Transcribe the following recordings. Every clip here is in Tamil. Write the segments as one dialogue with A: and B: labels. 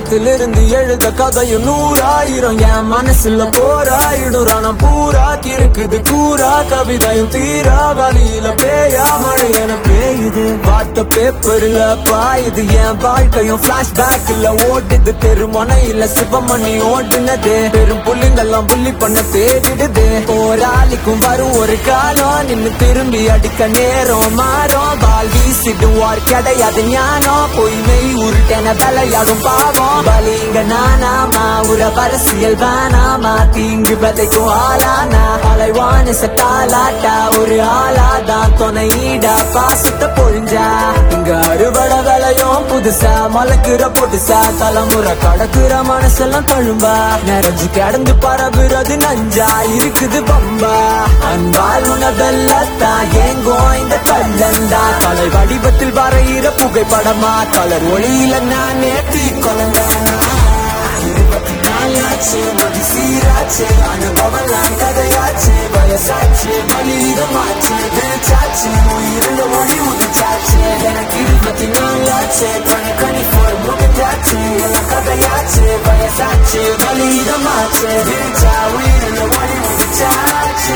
A: இடத்துல இருந்து எழுத கதையும் நூறாயிரம் என் மனசுல போராயிடும் ரணம் பூரா இருக்குது கூறா கவிதையும் தீரா வழியில பேயா மழை என பெய்யுது வார்த்த பேப்பர்ல பாயுது என் வாழ்க்கையும் பிளாஷ்பேக்ல ஓட்டுது தெருமனையில சிவமணி ஓட்டுனது பெரும் புள்ளிங்கெல்லாம் புள்ளி பண்ண தேடிடுது போராளிக்கும் வரும் ஒரு காலம் நின்னு திரும்பி அடிக்க நேரம் மாறும் பால் வீசிடுவார் கிடையாது ஞானம் பொய்மை உருட்டென விளையாடும் பாவம் பலிங்க நானாமா உற அரசியல் வேணாமா தீங்கு விதைக்கும் ஆளானா அலைவான சத்தாலாட்டா ஒரு ஆளாதான் துணையிடா பாசத்தை பொழிஞ்சா இங்க அறுவடை விளையும் புதுசா மலக்குற புதுசா தலைமுறை கடக்குற மனசெல்லாம் தழும்பா நிறைஞ்சு கிடந்து பரவுறது நஞ்சா இருக்குது பம்பா அன்பால் உணவெல்லத்தான் ஏங்கும் இந்த கல்லண்டா கலை வடிவத்தில் வரைகிற புகைப்படமா கலர் ஒளியில நான் நேர்த்தி கொலந்தானா இருபத்தி நாலாச்சு மதி சீராச்சு அனுபவம்லாம் கதையாச்சு வயசாச்சு பலிதமாச்சு விழிச்சாச்சு உயிரில் ஒளி உதிச்சாச்சு எனக்கு இருபத்தி நாலாச்சு கணி கணி போர் முடிஞ்சாச்சு எல்லாம் கதையாச்சு வயசாச்சு பலிதமாச்சு விழிச்சா உயிரில் ஒளி உதிச்சாச்சு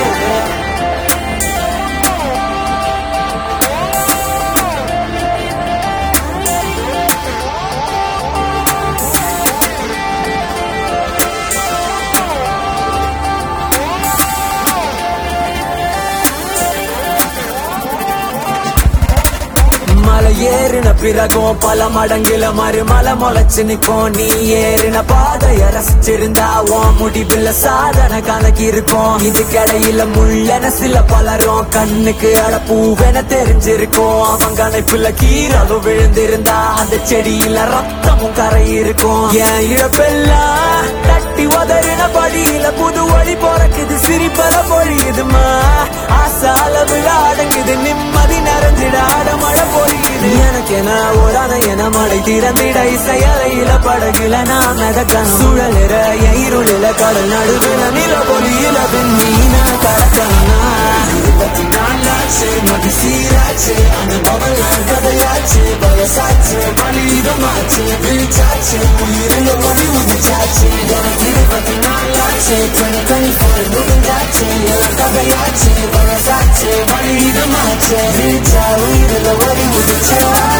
A: மலை ஏறின பிறகும் பல மடங்குல மறுமலை முளைச்சு நிக்கும் நீ ஏறின பாதைய ரசிச்சிருந்தா உன் முடிவுல சாதனை கணக்கு இருக்கும் இது கடையில முள்ளென சில பலரும் கண்ணுக்கு அடப்பூவென தெரிஞ்சிருக்கும் அவன் கணைப்புல கீரலும் விழுந்திருந்தா அந்த செடியில ரத்தமும் கரை இருக்கும் என் இழப்பெல்லாம் தட்டி உதறின படியில புது வழி பிறக்குது சிரிப்பல பொழியுதுமா ஆசால விழா அடங்குது நிம்மதி நிறைஞ்சிட ஆட மழை பொழியுது எனக்கு என ஒரு அணை என மழை திறந்திட இசையறையில படகுல நான் நடக்கணும் சுழலுற இருளில கடல் நடுவில் நில பொலியில மீனா கடக்கணும்னா இருபத்தி நாலாச்சு மதி சீராச்சு அனுபவம் கதையாச்சு வயசாச்சு பலிதமாச்சு விழிச்சாச்சு உயிரில் ஒளி உதிச்சாச்சு எனக்கு இருபத்தி நாலாச்சு டுவெண்ட்டி டுவெண்ட்டி ஃபோர் முடிஞ்சாச்சு எல்லாம் கதையாச்சு வயசாச்சு பலிதமாச்சு விழிச்சா உயிரில் ஒளி உதிச்சாச்சு